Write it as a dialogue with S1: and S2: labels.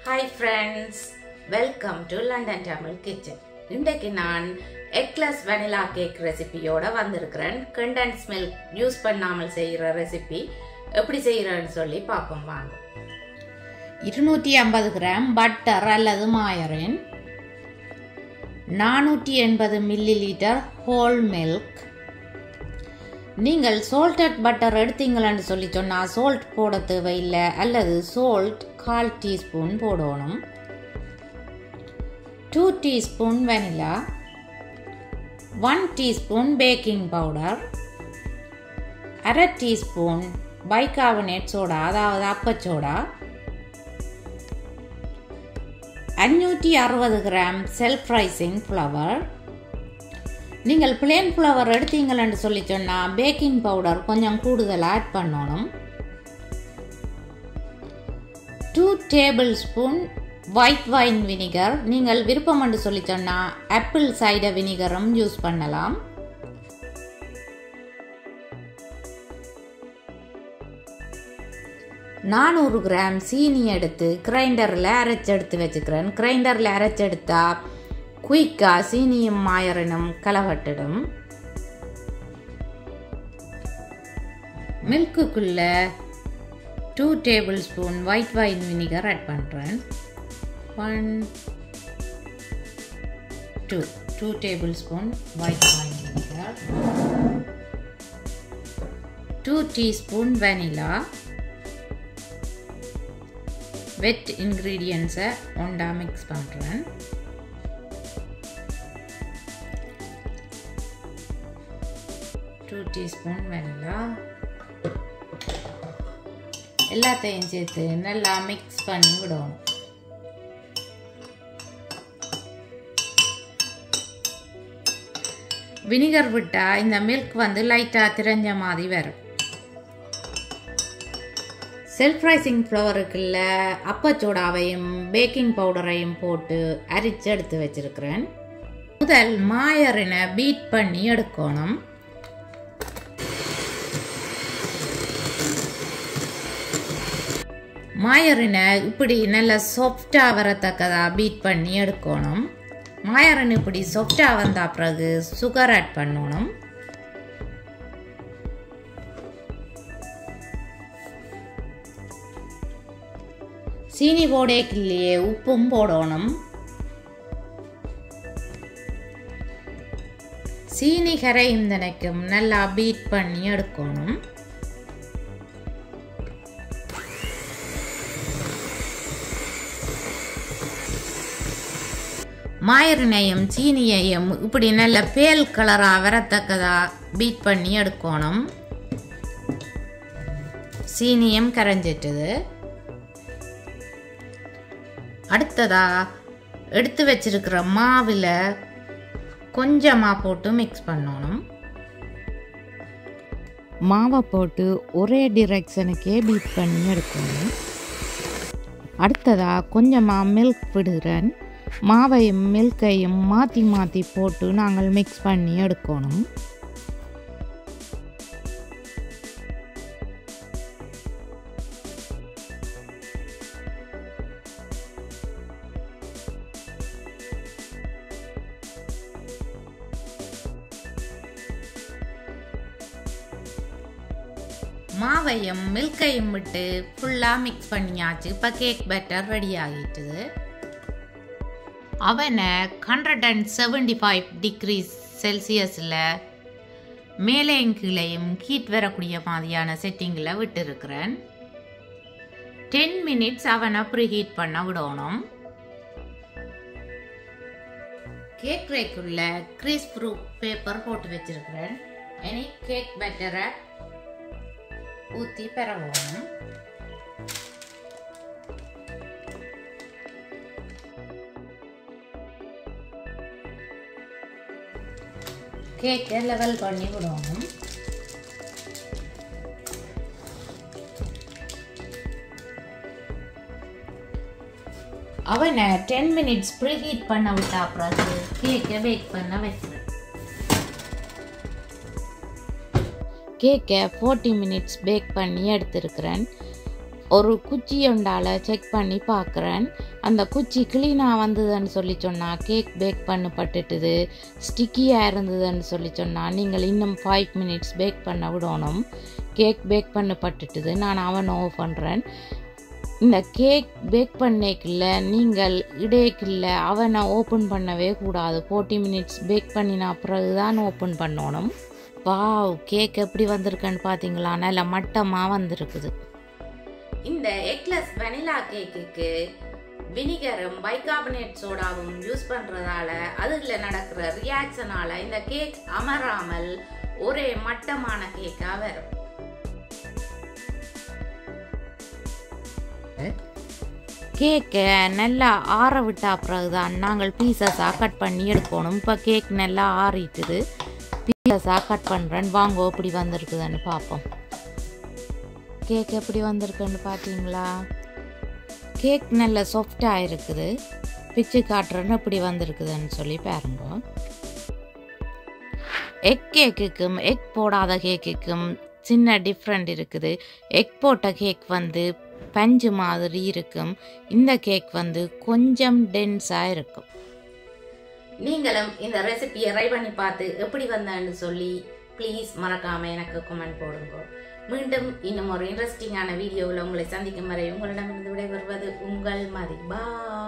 S1: hi friends welcome to London Tamil kitchen இன்றைக்கு நான் எக்லஸ் vanilla cake ரெசிபியோட வந்திருக்கிறேன் கண்டென்ஸ் மில்க் யூஸ் பண்ணாமல் செய்கிற ரெசிபி எப்படி செய்கிறேன்னு சொல்லி பார்ப்போம் வாங்க இருநூற்றி ஐம்பது கிராம் பட்டர் அல்லது மாயரின் நானூற்றி எண்பது மில்லி லிட்டர் ஹோல் மில்க் நீங்கள் சோல்டட் பட்டர் எடுத்தீங்களான்னு சொல்லி சொன்னால் சோல்ட் போட தேவையில்லை அல்லது சோல்ட் கால் டீஸ்பூன் போடணும் two teaspoon vanilla one teaspoon baking powder அரை டீஸ்பூன் பைகார்பனேட் சோடா அதாவது அப்பச்சோடா அஞ்சூற்றி அறுபது கிராம் செல்ஃப் ரைசிங் ஃப்ளவர் நீங்கள் பிளேன் ஃப்ளவர் எடுத்தீங்களன்னு சொல்லி சொன்னால் பேக்கிங் பவுடர் கொஞ்சம் கூடுதல் ஆட் பண்ணணும் two tablespoon white wine vinegar நீங்கள் விருப்பம் என்று சொல்லி சொன்னால் ஆப்பிள் சைடர் வினிகரும் யூஸ் பண்ணலாம் நானூறு கிராம் சீனி எடுத்து கிரைண்டரில் அரைச்சி எடுத்து வச்சுக்கிறேன் கிரைண்டரில் அரைச்செடுத்தா குயிக்காக சீனியும் மாயரனும் கலவட்டிடும் மில்க்குக்குள்ள two tablespoon white wine vinegar add பண்ணுறேன் one two two tablespoon white wine vinegar two teaspoon vanilla wet இன்க்ரீடியன்ஸை ஒண்டா மிக்ஸ் பண்ணுறேன் டூ டீஸ்பூன் வெனிலா எல்லாத்தையும் சேர்த்து நல்லா மிக்ஸ் பண்ணி விடணும் வினிகர் விட்டால் இந்த மில்க் வந்து லைட்டாக திரஞ்ச மாதிரி வரும் செல்ஃப் ரைசிங் ஃப்ளவருக்குள்ள அப்பச்சோடாவையும் பேக்கிங் பவுடரையும் போட்டு அரிச்சு எடுத்து வச்சிருக்கிறேன் முதல் மாயரினை பீட் பண்ணி எடுக்கணும் மாயரினை இப்படி நல்லா சாஃப்டாக வரத்தக்கதாக பீட் பண்ணி எடுக்கணும் மாயரன் இப்படி சாஃப்டாக வந்த பிறகு சுகர் ஆட் பண்ணணும் சீனி போடேக்கில்லையே உப்பும் போடணும் சீனி கரையும் தினைக்கும் நல்லா பீட் பண்ணி எடுக்கணும் மாயரினையும் சீனியையும் இப்படி நல்ல பேல் கலராக வரத்தக்கதா பீட் பண்ணி எடுக்கணும் சீனியும் கரைஞ்சிட்டுது அடுத்ததா எடுத்து வச்சிருக்கிற மாவில் கொஞ்சமாக போட்டு மிக்ஸ் பண்ணணும்
S2: மாவை போட்டு ஒரே டிரெக்ஷனுக்கே பீட் பண்ணி எடுக்கணும் அடுத்ததாக கொஞ்சமாக மில்க் விடுகிறேன் மாவையும் மில்கையும் மாற்றி மாற்றி போட்டு நாங்கள் மிக்ஸ் பண்ணி எடுக்கணும்
S1: மாவையும் மில்கையும் விட்டு ஃபுல்லாக மிக்ஸ் பண்ணியாச்சு இப்போ கேக் பேட்டர் ரெடி ஆகிட்டுது அவனை hundred and seventy five degrees செல்சியஸில் மேலேயும் கீழையும் ஹீட் வரக்கூடிய மாதிரியான செட்டிங்கில் விட்டுருக்கிறேன் டென் மினிட்ஸ் அவனை ப்ரீ ஹீட் பண்ண விடணும் கேக் ரேக்குள்ள க்ரீஸ் ப்ரூஃப் பேப்பர் போட்டு வச்சிருக்கிறேன் இனி கேக் பேட்டரை ஊற்றி பெறவும் கேக்கை லெவல் பண்ணி விடணும் அவனை டென் மினிட்ஸ் ப்ரீ ஹீட் பண்ண விட்டா பிறகு கேக்கை பேக் பண்ண வைக்கிறேன்
S2: கேக்கை ஃபோர்ட்டி மினிட்ஸ் பேக் பண்ணி எடுத்திருக்கிறேன் ஒரு குச்சி உண்டால செக் பண்ணி பார்க்குறேன் அந்த குச்சி க்ளீனாக வந்ததுன்னு சொல்லி சொன்னால் கேக் பேக் பண்ணப்பட்டுட்டுது ஸ்டிக்கியாக இருந்ததுன்னு சொல்லி சொன்னால் நீங்கள் இன்னும் ஃபைவ் மினிட்ஸ் பேக் பண்ண விடணும் கேக் பேக் பண்ணப்பட்டுட்டுது நான் அவன் ஆஃப் பண்ணுறேன் இந்த கேக் பேக் பண்ணிக்கல நீங்கள் இடையக்கில்ல அவனை ஓப்பன் பண்ணவே கூடாது ஃபோர்ட்டி மினிட்ஸ் பேக் பண்ணின பிறகு தான் ஓப்பன் பண்ணணும் வாவ் கேக் எப்படி வந்திருக்குன்னு பார்த்தீங்களா நல்ல மட்டமாக வந்திருக்குது
S1: இந்த எக்லஸ் வெனிலா கேக்குக்கு வினிகரும் பைகார்பனேட் சோடாவும் யூஸ் பண்றதால அதுல நடக்கிற ரியாக்ஷனால இந்த கேக் அமராமல் ஒரே மட்டமான கேக்கா வரும்
S2: கேக்கை நல்லா ஆற விட்டா பிறகு தான் நாங்கள் பீசஸாக கட் பண்ணி எடுக்கணும் இப்போ கேக் நல்லா ஆறிட்டுது பீசஸாக கட் பண்ணுறேன் வாங்க எப்படி வந்திருக்குதுன்னு பார்ப்போம் கேக் எப்படி வந்திருக்குன்னு பார்த்தீங்களா கேக் நல்ல சாஃப்டாக இருக்குது பிச்சு காட்டுறேன்னு எப்படி வந்திருக்குதுன்னு சொல்லி பாருங்க எக் கேக்குக்கும் எக் போடாத கேக்குக்கும் சின்ன டிஃப்ரெண்ட் இருக்குது எக் போட்ட கேக் வந்து பஞ்சு மாதிரி இருக்கும் இந்த கேக் வந்து கொஞ்சம் டென்ஸாக இருக்கும்
S1: நீங்களும் இந்த ரெசிபியை ட்ரை பண்ணி பார்த்து எப்படி வந்தேன்னு சொல்லி ப்ளீஸ் மறக்காம எனக்கு கமெண்ட் போடுங்க மீண்டும் இன்னும் ஒரு இன்ட்ரெஸ்டிங்கான வீடியோவில் உங்களை சந்திக்கும் வரை உங்களிடமிருந்து விடைபெறுவது உங்கள் மதி பா